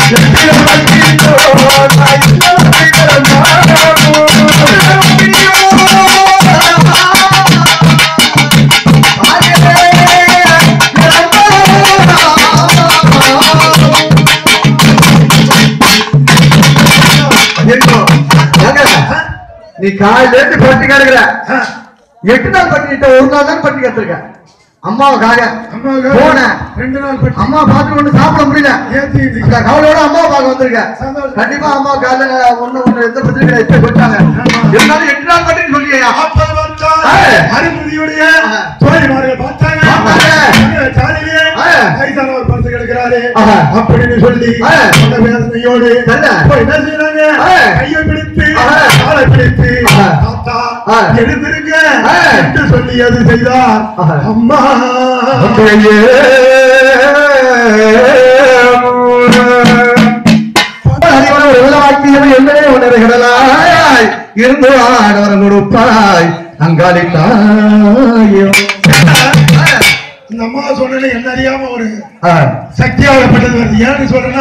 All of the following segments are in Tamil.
நீ காலையில இருந்து பட்டி கிடக்குற எட்டு நாள் பட்டிட்ட ஒரு நாள் தான் பட்டி கிடத்துருக்க அம்மாவுக்காக அம்மாவுக்காக போனேன் ரெண்டு நாள் பட்டி அம்மா பார்த்து கொண்டு சாப்பிட முடியல ஏத்தி அந்த கவலையோட அம்மா பார்க்க வந்திருக்கேன் சந்தோஷம். கண்டிப்பா அம்மா காலைல ஒண்ணு ஒண்ணு எந்த பிரச்சனையும் கிடையாது இப்ப சொல்லிட்டாங்க இருந்தாலும் எட்டு நாள் பட்டின்னு சொல்லியா அப்பல் வந்தால் ஏய். அருள்மொழியுடைய ஆஹா. தோழிமார்கள் பார்த்தாங்க. பார்த்தாங்க. அந்த காலையிலே ஆஹா. வயசானவர் படுத்து கிடக்கிறாரு. ஆஹா. அப்படின்னு சொல்லி ஆஹா. அந்த வேதனையோடு நல்ல. போய் என்ன செய்றாங்க? ஆஹா. கையை பிடித்து, ஆஹா. காலை பிடித்து, ஆஹா. தாத்தா, ஆஹா. எழுந்திருங்க ஆஹா. என்று சொல்லியது செய்தார். ஆஹா. அம்மா இருந்து ஆடவரம் கொடுப்பாய் அங்காளி தாயும் இந்த அம்மா சொன்னது என்ன அறியாம ஒரு சக்தியாகப்பட்டது வருது ஏன்னு சொல்றேன்னா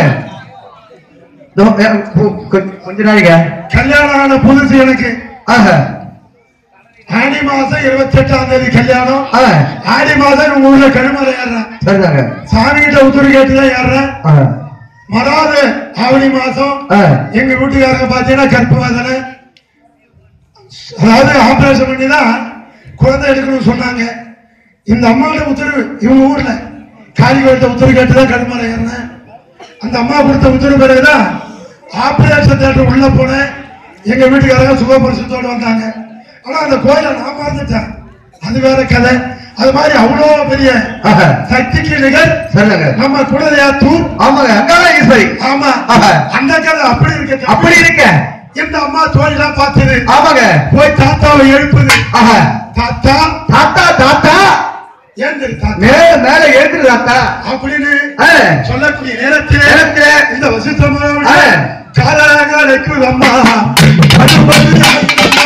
கொஞ்ச நாளைக்கு கல்யாணம் ஆன புதுசு எனக்கு ஆஹா ஆடி மாசம் இருபத்தி எட்டாம் தேதி கல்யாணம் ஆ ஆடி மாசம் உங்க ஊர்ல கருமலை ஏறுறேன் சரிதாங்க சாமி கிட்ட உத்தரவு கேட்டுதான் ஏறுறேன் ஆ மறாது ஆவணி மாசம் ஆ எங்க வீட்டுக்காரங்க பாத்தீங்கன்னா கர்ப்பவாதனை அதாவது ஆபரேஷன் பண்ணி தான் குழந்தை எடுக்கணும்னு சொன்னாங்க இந்த அம்மாவோட உத்தரவு இவங்க ஊர்ல காரிகோட்ட உத்தரவு கேட்டு தான் கருமலை ஏறினேன் அந்த அம்மா கொடுத்த உத்தரவு பிறகுதான் ஆபரேஷன் தேட்டர் உள்ள போனேன் எங்க வீட்டுக்காரங்க சுகபரிசத்தோடு வந்தாங்க ஆனா அந்த கோயிலை நான் மறந்துட்டேன் அது வேற கதை அது மாதிரி அவ்வளோ பெரிய ஆஹா சக்திக்கு நிகர் சரிதாங்க நம்ம குலதேயாத்தூர் ஆமாங்க அங்காள ஈஸ்வரி ஆமா ஆஹா. அந்த கதை அப்படி இருக்கு அப்படி இருக்க இந்த அம்மா தோழிலாம் பார்த்தது ஆமாங்க போய் தாத்தாவை எழுப்புது ஆஹா தாத்தா தாத்தா தாத்தா ஏந்திரு தாத்தா மேல மேல ஏத்துரு தாத்தா அப்படின்னு ஆ, சொல்லக்கூடிய நேரத்தில் நேரத்திலே இந்த வசித்தமான ஆ. காலங்களுக்கு அம்மா அனுமதி அளித்தம்மா.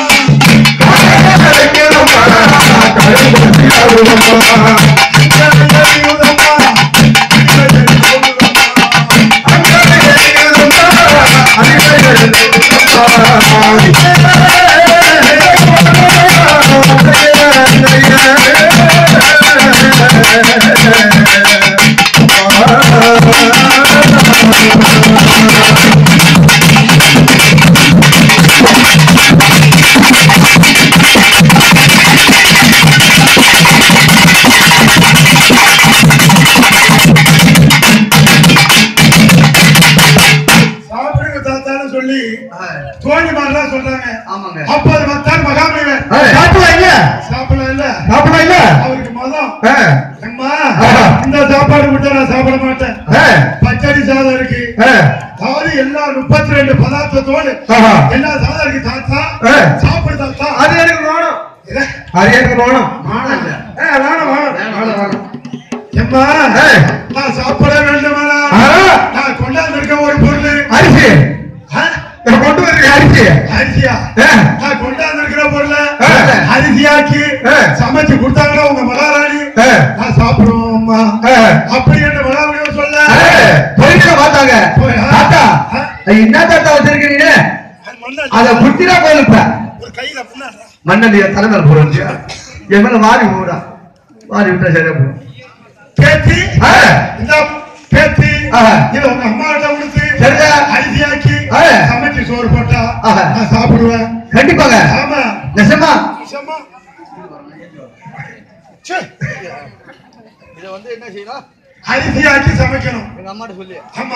சாப்பிடுங்க தாத்தான்னு சொல்லி தோழி மாதிரிலாம் சொல்றாங்க ஆமாங்க. அப்போது மத்தான் மகாமணிவன் சாப்பிடலாம் இல்ல சாப்பிடலாம் இல்ல சாப்பிடலாம் இல்ல அவருக்கு மதம் ஆ, அம்மா ஆஹா. இந்த சாப்பாடு விட்டா நான் சாப்பிட மாட்டேன் ஆ, பச்சடி சாதம் இருக்கு ஆ, அதாவது எல்லா முப்பத்தி ரெண்டு பதார்த்தத்தோடு ஆஹா. எல்லா சாதம் இருக்கு தாத்தா ஆ. சாப்பிடு தாத்தா அது எனக்கு வேணும் இதை, அது எனக்கு வேணும் வேணாம் இல்ல. ஏ, வேணாம் வேணாம் வேணும், வேணும். எம்மா ஆ. நான் சாப்பிட வேண்டுமானா ஆ. நான் கொண்டாந்து இருக்க ஒரு பொருள் அரிசி ஆ? நான் கொண்டு வந்திருக்க அரிசி அரிசியா ஆ, நான் கொண்டாந்து இருக்கிற பொருள ஆ. அரிசியாக்கி ஆ. சமைச்சு கொடுத்தாங்கன்னா உங்க மகாராணி ஆ, நான் சாப்பிடுவோம் அம்மா ஆ. அப்படி என்று மகாராணியும் சொல்ல ஆ, போயிட்டு பார்த்தாங்க போய், ஆ. தாத்தா ஆ. என்ன தாத்தா வச்சிருக்கீங்க அது மண்ணாடி. அத புத்திரா போயிருப்ப ஒரு கையில முன்னாடி மண்ணண்டிய தலைமையில் போடுறது என் மேல வாரி போடா வாரி விட்டா சரியா போடும் பேத்தி ஆ, இந்த பேத்தி ஆஹா. இத உங்க அம்மா கிட்ட கொடுத்து சரிடா. அரிசியாக்கி ஆ. சமைச்சு சோறு போட்டா ஆஹா. நான் சாப்பிடுவேன் கண்டிப்பாங்க ஆமா நெசமா நிஜமா? ச்சே. இத வந்து என்ன செய்யணும் அரிசியாக்கி சமைக்கணும் எங்க அம்மாட்ட சொல்லி ஆமா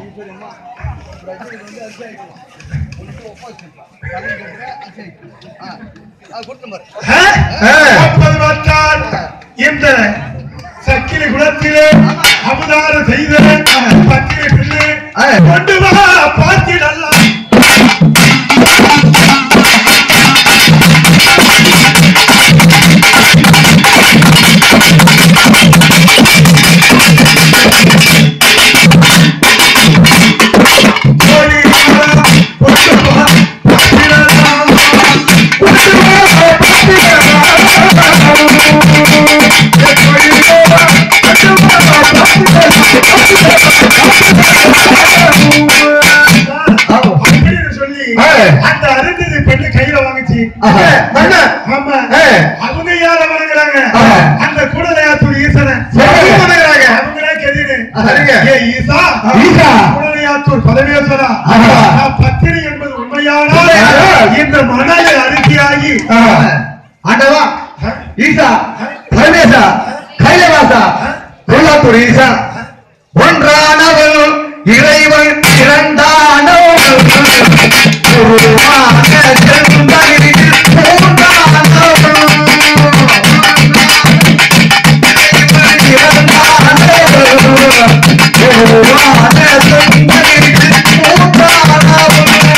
ஆ? ஆ. அப்போது பார்த்தால் இந்த சக்கிலி குளத்திலே அமுதாறு செய்த பத்திரை பிள்ளை ஆ. கொண்டு வா பார்த்திடலாம் கோழி வா, கொண்டு வா, பார்த்திடலாம். ஆ ஆஹா. மண்ணா? ஆமா. ஏ. அவங்க யார வணங்குறாங்க ஆஹா. அந்த குடலையாத்தூர் ஈசனை சரி. வணங்குறாங்க அவங்களே கெதிரு சரிங்க. ஏ ஈசா ஈசா. குடலையாத்தூர் பரமேஸ்வரா ஆஹா. நான் பத்தினி என்பது உண்மையானால் ஆஹா. இந்த மணலை அரிசியாகி ஆண்டவா ஈசா பரமேசா கைலவாசா கொல்லாத்தூர் ஈசா ஒன்றானவள் இறைவன் இரண்டானவள் உருவான செந்தமிழ் மூன்றானவள் இறைவன் இரண்டானவள் உருவான செந்தமிழ் மூன்றானவள்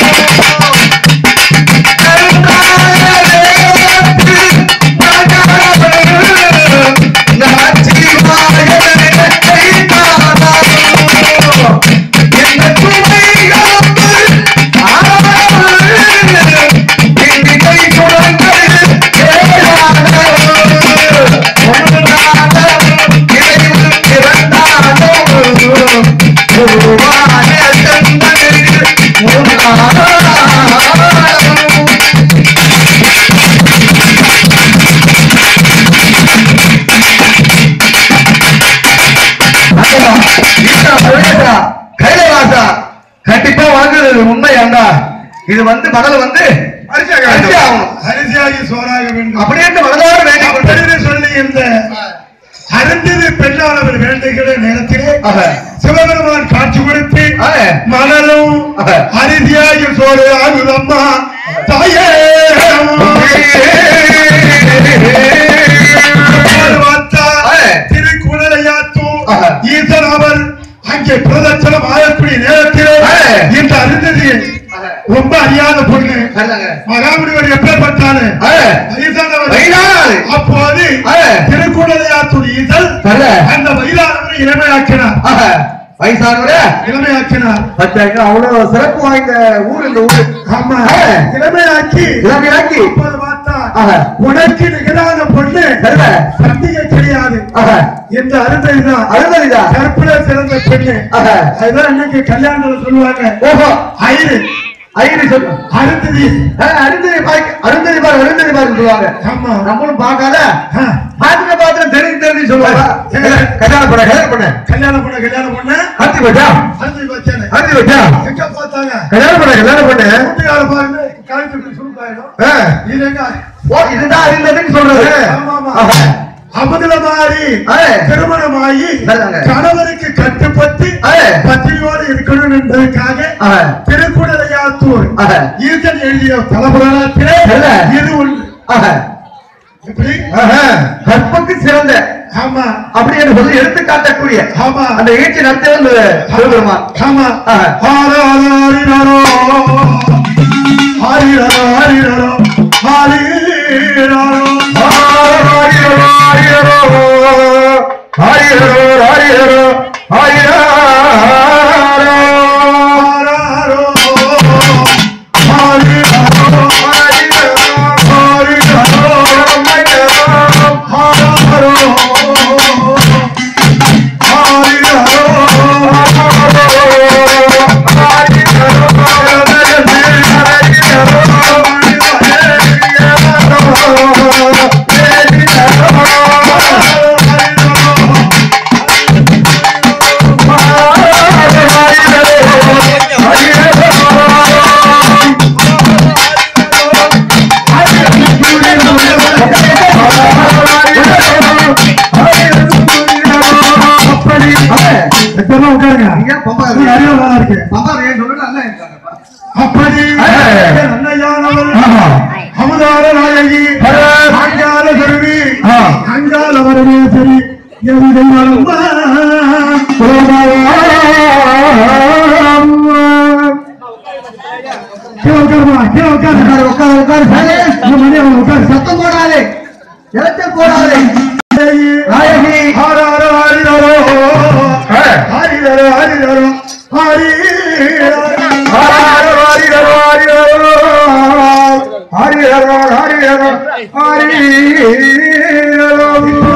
கைலவாசா கண்டிப்பா வாங்குறது உண்மை அண்ணா இது வந்து மணல் வந்து அரிசியாக அரிசி ஆகணும். வேண்டும். அரிசியாகி சோறாக வேண்டும் அப்படியே மனதோடு வேண்டிக் கொண்டு அப்படின்னு சொல்லி இந்த அருந்ததி பெண்ணானவர் வேண்டுகிற நேரத்திலே ஆஹா. சிவபெருமான் காட்சி கொடுத்து ஆஹா. மணலும் ஆஹா. அரிசியாகி சோறு ஆகுதம்மா தாயே பார்த்தா ஆஹா. திருக்குடலையாத்தும் ஆஹா. ஈசன் அவர் அங்கே பிரதட்சணம் ஆகக்கூடிய நேரத்திலே ஆஹா. இந்த அருந்ததி ஆஹா. ரொம்ப அறியாத பொண்ணு சரிதாங்க. மகாமுனிவர் எப்பேற்பட்டாரு ஆஹா. வயசானவர் வயதான ஆளு. அப்போது ஆஹா. திருக்குடலையாத்துடைய ஈசல் சரிதா? அந்த வயதானவரை இளமையாக்கினார் ஆஹா. வயசானவரே இளமையாக்கினார் பத்தாங்க அவ்வளவு சிறப்பு வாய்ந்த ஊர் இந்த ஊரு ஆமா ஆஹா. இளமையாக்கி இளமையாக்கி அப்போது பார்த்தா ஆஹா. உனக்கு நிகரான பொண்ணு சரிதா? சந்திகை கிடையாது ஆஹா. இந்த அருந்தைதான் அருந்ததிதா? கற்பனை சிறந்த பெண்ணு ஆஹா. அதுதான் இன்னைக்கு கல்யாணத்துல சொல்லுவாங்க ஓஹோ ஐரு ஐயரி சொல்லு அருந்ததி அருந்ததி பாய் அருந்ததி பாரு அருந்ததி பாரு சொல்லுவாங்க ஆமா நம்மளும் பார்க்காத ஆ. பாத்துக்க பாத்து தெரிஞ்சு தெரிஞ்சு சொல்லுவாங்க ஏ. கல்யாணம் பண்ண கல்யாணம் பண்ண கல்யாணம் பண்ண கல்யாணம் பண்ண அத்தி வச்சா அருந்ததி வச்சானே அத்தி வச்சா எங்க பார்த்தாங்க கல்யாணம் பண்ண கல்யாணம் பண்ண வீட்டுக்கார பாருங்க காய்ச்சி சுருக்காயிடும் ஆ. இது எங்க ஓ இதுதான் அறிந்ததுன்னு சொல்றது ஆமா, ஆமா. ஆஹா. அமுதல மாறி ஆ. திருமணமாகி நல்லதாங்க. கணவருக்கு கட்டுப்பட்டு ஆ. பத்திரியோடு இருக்கணும் என்பதற்காக ஆஹா. திருக்குடலையாத்தூர் ஆஹா. ஈசன் எழுதிய தலபுராணத்திலே நல்ல. இது ஒன்று ஆஹா. எப்படி ஆஹா. கற்புக்கு சிறந்த ஆமா அப்படி என்று சொல்லி எடுத்து காட்டக்கூடிய ஆமா அந்த ஈட்டி நடத்தி வந்து சிவபெருமான் ஆமா ஆஹா. ஆராரிரோ ஆரிரோ ஆரிரோ ஆரிரோ ஆரிரோ, ஆரிரோ, ஆரிரோ, ஆரிரோ, ஆரிரோ. ஆராரோ ஆரிரோ உட்காருங்க நீங்க பொம்பளை இது அறிவுள்ளதா இருக்கு பம்பாரு ஏன் சொல்லுங்க அண்ணா இருக்காங்கப்பா அப்படி ஏய். அன்னையானவர் ஆமா. அமுதார நாயகி பரத். அங்கால கருவி ஆ. அங்கால வரவே சரி எவிதை வரம்பா கீழே உட்காருமா கீழே உட்காரு உட்காரு, உட்காரு, உட்காரு, சாமி. இந்த மணி அவன் உட்காரு சத்தம் போடாதே இலச்சல் போடாதே நாயகி. ஆராரோ ஆரிரோ ஆ. ஆரிரோ ஆரிரோ ஆரிரோ ஆரிரோ, ஆரிரோ, ஆரிரோ. ஆரிரோ, ஆரிரோ, ஆரிரோ.